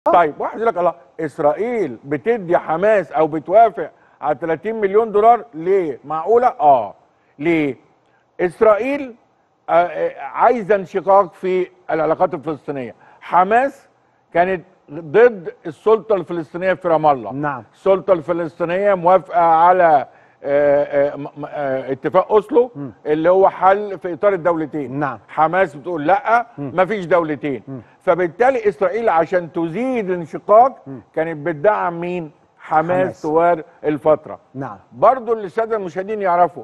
طيب واحد يقول لك الله اسرائيل بتدي حماس او بتوافق على 30 مليون دولار ليه؟ معقوله؟ اه ليه؟ اسرائيل آه، آه، عايزه انشقاق في العلاقات الفلسطينيه حماس كانت ضد السلطه الفلسطينيه في رام الله نعم. السلطه الفلسطينيه موافقه على آه، آه، م- م- آه، اتفاق اوسلو اللي هو حل في اطار الدولتين نعم. حماس بتقول لا مفيش دولتين فبالتالي اسرائيل عشان تزيد انشقاق كانت بتدعم مين حماس, حماس. حماس. طوال الفتره نعم برضو اللي الساده المشاهدين يعرفوا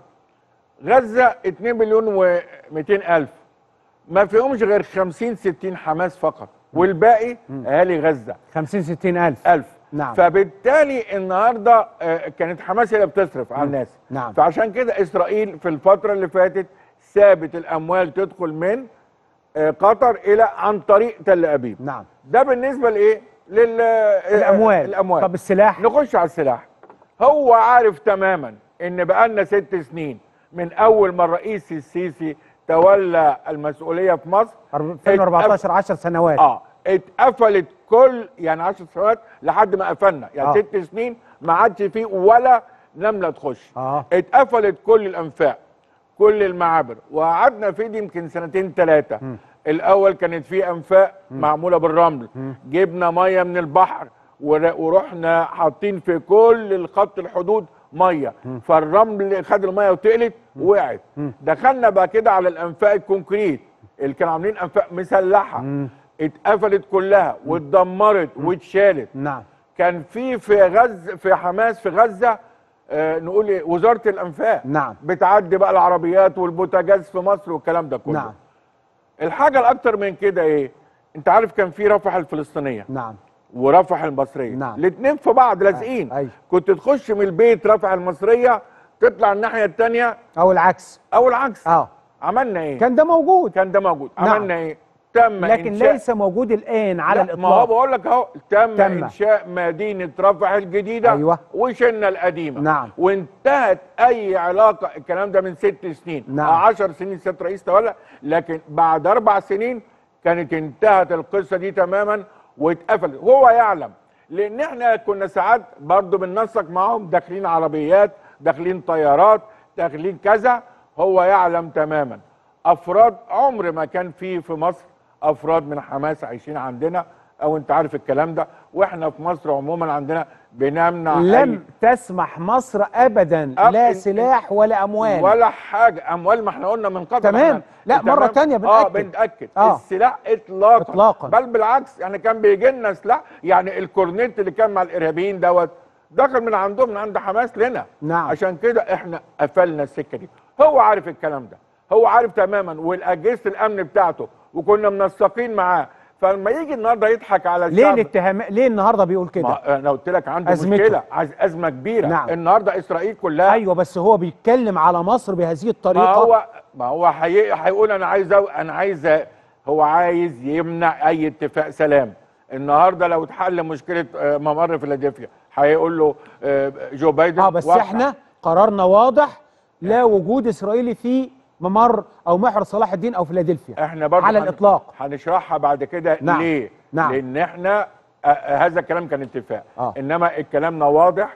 غزه 2 مليون و200 الف ما فيهمش غير 50 60 حماس فقط والباقي اهالي غزه 50 60 الف ألف نعم. فبالتالي النهارده آه، كانت حماس هي اللي بتصرف على الناس نعم. فعشان كده اسرائيل في الفتره اللي فاتت سابت الاموال تدخل من آه، قطر الى عن طريق تل ابيب نعم ده بالنسبه لايه لل آه، الاموال الاموال طب السلاح نخش على السلاح هو عارف تماما ان بقالنا ست سنين من اول ما الرئيس السيسي تولى المسؤوليه في مصر 2014 10 سنوات اه اتقفلت كل يعني 10 سنوات لحد ما قفلنا يعني آه. آه. ست سنين ما عادش فيه ولا نمله تخش آه. اتقفلت كل الانفاق كل المعابر وقعدنا في دي يمكن سنتين ثلاثه الاول كانت في انفاق معموله بالرمل جبنا ميه من البحر ور- ورحنا حاطين في كل الخط الحدود ميه فالرمل خد الميه وتقلت وقعت دخلنا بقى كده على الانفاق الكونكريت اللي كانوا عاملين انفاق مسلحه اتقفلت كلها واتدمرت واتشالت نعم كان في في غزه في حماس في غزه آه نقول إيه وزاره الانفاق نعم. بتعدي بقى العربيات والبوتاجاز في مصر والكلام ده كله نعم الحاجه الاكتر من كده ايه انت عارف كان في رفح الفلسطينيه نعم ورفح المصريه نعم. الاثنين في بعض لازقين أيوة. كنت تخش من البيت رفح المصريه تطلع الناحيه الثانيه او العكس او العكس اه عملنا ايه كان ده موجود كان ده موجود نعم. عملنا ايه تم لكن إنشاء ليس موجود الان على لا، ما هو الاطلاق بقول لك اهو تم, تم. انشاء مدينه رفح الجديده أيوة. وشلنا القديمه نعم. وانتهت اي علاقه الكلام ده من ست سنين نعم. أو عشر سنين سياده رئيس تولى لكن بعد اربع سنين كانت انتهت القصه دي تماما واتقفلت هو يعلم لان احنا كنا ساعات برضو بننسق معاهم داخلين عربيات داخلين طيارات داخلين كذا هو يعلم تماما افراد عمر ما كان في في مصر افراد من حماس عايشين عندنا او انت عارف الكلام ده واحنا في مصر عموما عندنا بنمنع لم تسمح مصر ابدا أب- لا إن- سلاح ولا اموال ولا حاجه اموال ما احنا قلنا من قطر تمام. ما إحنا- لا، تمام؟ مرة تانية اه بنأكد. بنتاكد آه. السلاح اطلاقا إطلاقاً. بل بالعكس يعني كان بيجي لنا سلاح يعني الكورنيت اللي كان مع الارهابيين دوت دخل من عندهم من عند حماس لنا نعم. عشان كده احنا قفلنا السكه دي هو عارف الكلام ده هو عارف تماما والاجهزه الامن بتاعته وكنا منسقين معاه فلما يجي النهارده يضحك على ليه الشعب الاتهام ليه النهارده بيقول كده ما انا قلت لك عنده أزمته. مشكله عايز ازمه كبيره نعم. النهارده اسرائيل كلها ايوه بس هو بيتكلم على مصر بهذه ما الطريقه هو ما هو هي- هيقول انا عايز أو انا عايز أ- هو عايز يمنع اي اتفاق سلام النهارده لو اتحل مشكله آه، ممر فيلادلفيا هيقول له آه، جو بايدن اه بس وقع. احنا قرارنا واضح لا وجود اسرائيلي في ممر او محور صلاح الدين او فيلادلفيا احنا برضه على هن- الاطلاق هنشرحها بعد كده نعم. ليه نعم. لان احنا آه، آه، هذا الكلام كان اتفاق آه. انما الكلامنا واضح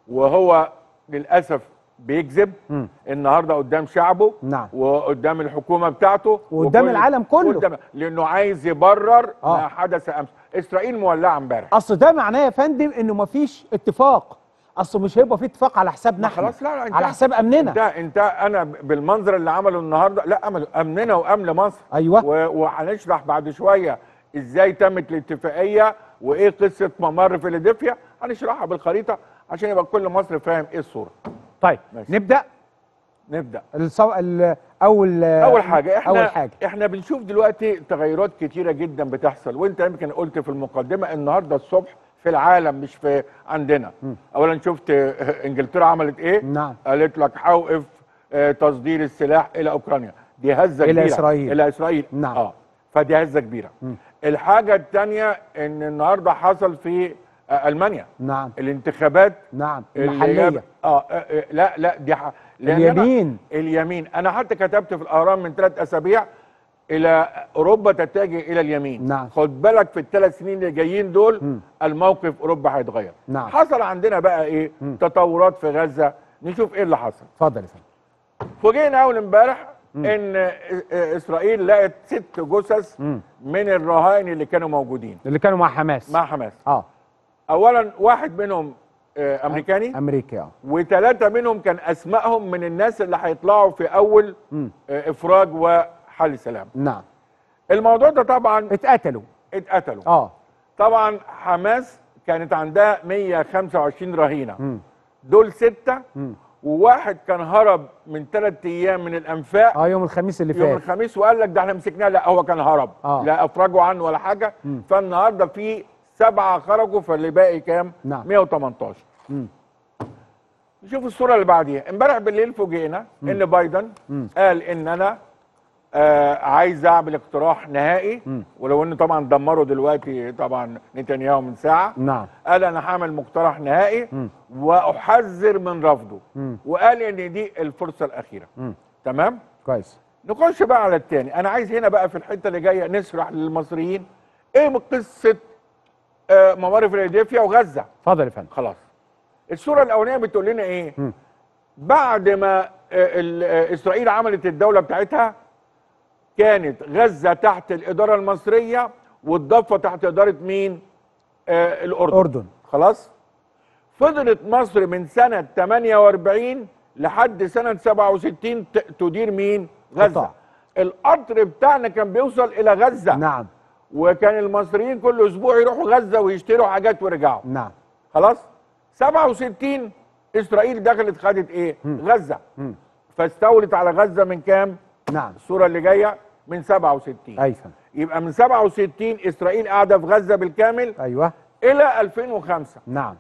وهو للاسف بيكذب النهارده قدام شعبه نعم. وقدام الحكومه بتاعته وقدام وكل- العالم كله. قدام لانه عايز يبرر آه. ما حدث امس اسرائيل مولعه امبارح اصل ده معناه يا فندم انه مفيش اتفاق اصل مش هيبقى في اتفاق على حسابنا ما احنا خلاص لا لا انت على حساب امننا انت انت انا بالمنظر اللي عمله النهارده لا امل امننا وامن مصر أيوة. و- وهنشرح بعد شويه ازاي تمت الاتفاقيه وايه قصه ممر فيلادلفيا هنشرحها بالخريطه عشان يبقى كل مصر فاهم ايه الصوره طيب ماشي. نبدا نبدا الصو... ال... اول اول حاجه احنا اول حاجه احنا بنشوف دلوقتي تغيرات كتيره جدا بتحصل وانت يمكن قلت في المقدمه النهارده الصبح في العالم مش في عندنا اولا شفت آه، انجلترا عملت ايه نعم. قالت لك هوقف آه، تصدير السلاح الى اوكرانيا دي هزه إلى كبيره إسرائيل. الى اسرائيل نعم. اه فدي هزه كبيره الحاجه الثانيه ان النهارده حصل في آه، المانيا نعم الانتخابات نعم اللي المحليه جاب- اه آه، آه، لا لا دي ح... لأن أنا- اليمين. اليمين انا حتى كتبت في الاهرام من ثلاث اسابيع الى اوروبا تتجه الى اليمين نعم. خد بالك في الثلاث سنين اللي جايين دول الموقف اوروبا هيتغير نعم. حصل عندنا بقى ايه تطورات في غزه نشوف ايه اللي حصل اتفضل يا فندم فوجئنا اول امبارح ان إ- اسرائيل لقت ست جثث من الرهائن اللي كانوا موجودين اللي كانوا مع حماس مع حماس اه اولا واحد منهم آه، امريكاني امريكي اه وثلاثه منهم كان اسمائهم من الناس اللي هيطلعوا في اول آه، افراج وحل سلام نعم الموضوع ده طبعا اتقتلوا اتقتلوا اه طبعا حماس كانت عندها 125 رهينه دول سته وواحد كان هرب من ثلاث ايام من الانفاق اه يوم الخميس اللي يوم فات الخميس وقال لك ده احنا مسكناه لا هو كان هرب آه. لا افرجوا عنه ولا حاجه فالنهارده في سبعه خرجوا فاللي باقي كام؟ نعم. 118 نشوف الصوره اللي بعديها امبارح بالليل فوجئنا ان بايدن قال ان انا آه عايز اعمل اقتراح نهائي ولو انه طبعا دمروا دلوقتي طبعا نتنياهو من ساعه نعم قال انا هعمل مقترح نهائي واحذر من رفضه وقال ان دي الفرصه الاخيره تمام كويس نخش بقى على التاني انا عايز هنا بقى في الحته اللي جايه نشرح للمصريين ايه من قصه آه ممر فيلادلفيا وغزه اتفضل يا فندم خلاص الصوره الاولانيه بتقول لنا ايه بعد ما آه، ال- آه، اسرائيل عملت الدوله بتاعتها كانت غزه تحت الاداره المصريه والضفه تحت اداره مين آه الاردن اردن خلاص فضلت مصر من سنة 48 لحد سنة 67 ت- تدير مين؟ غزة قطاع. القطر بتاعنا كان بيوصل إلى غزة نعم وكان المصريين كل أسبوع يروحوا غزة ويشتروا حاجات ويرجعوا نعم خلاص 67 إسرائيل دخلت خدت إيه؟ غزة فاستولت على غزة من كام؟ نعم الصورة اللي جاية من 67 اي فندم يبقى من 67 إسرائيل قاعدة في غزة بالكامل ايوه إلى 2005 نعم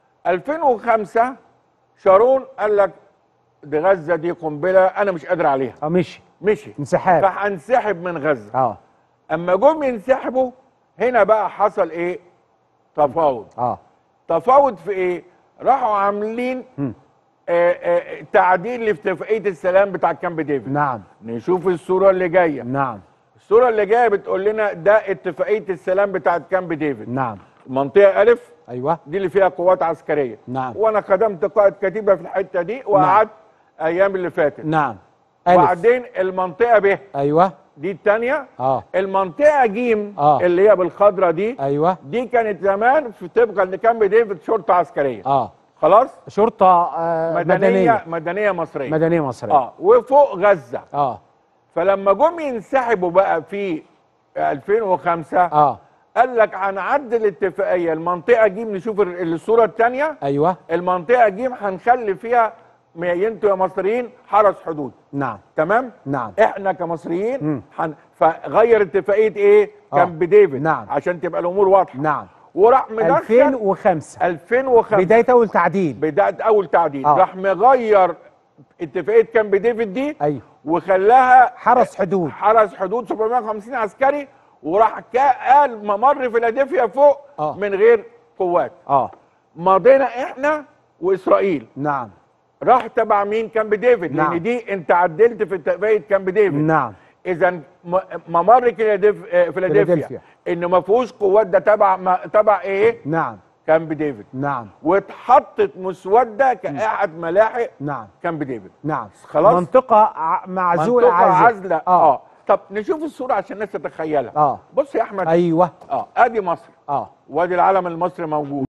2005 شارون قال لك دي غزه دي قنبله انا مش قادر عليها اه مشي مشي انسحاب فهنسحب من غزه اه اما جم ينسحبوا هنا بقى حصل ايه تفاوض اه تفاوض في ايه راحوا عاملين آه آه تعديل لاتفاقيه السلام بتاع كامب ديفيد نعم نشوف الصوره اللي جايه نعم الصوره اللي جايه بتقول لنا ده اتفاقيه السلام بتاعت كامب ديفيد نعم منطقه الف ايوه دي اللي فيها قوات عسكريه نعم. وانا خدمت قائد كتيبه في الحته دي وقعدت ايام اللي فاتت نعم الف وبعدين المنطقه ب ايوه دي الثانيه اه المنطقه جيم آه. اللي هي بالخضره دي ايوه دي كانت زمان في طبقا لكامب ديفيد شرطه عسكريه اه خلاص شرطه آه مدنيه مدنيه مدنيه مصريه مدنيه مصريه اه وفوق غزه اه فلما جم ينسحبوا بقى في 2005 اه قال لك هنعدل الاتفاقيه المنطقه جيم نشوف ال- الصوره الثانيه ايوه المنطقه جيم هنخلي فيها ما انتوا يا مصريين حرس حدود نعم تمام نعم احنا كمصريين حن... فغير اتفاقيه ايه آه. كامب ديفيد نعم. عشان تبقى الامور واضحه نعم وراح مدخل 2005 2005 بدايه اول تعديل بدايه اول تعديل آه. راح مغير اتفاقيه كامب ديفيد دي ايوه وخلاها حرس حدود حرس حدود 750 عسكري وراح كا- قال ممر فيلادلفيا فوق آه. من غير قوات اه مضينا احنا واسرائيل نعم راح تبع مين كامب ديفيد نعم. لان دي انت عدلت في اتفاقيه كامب ديفيد نعم اذا م- ممر فيلادلف- آه، فيلادلفيا فيلادلفيا. انه ما فيهوش قوات ده تبع ما تبع ايه نعم كامب ديفيد نعم واتحطت مسوده كقاعد ملاحق نعم كامب ديفيد نعم خلاص؟ منطقه ع- معزوله منطقه عازله عازله اه طب نشوف الصوره عشان الناس تتخيلها اه بص يا احمد ايوه اه ادي مصر اه وادي العلم المصري موجود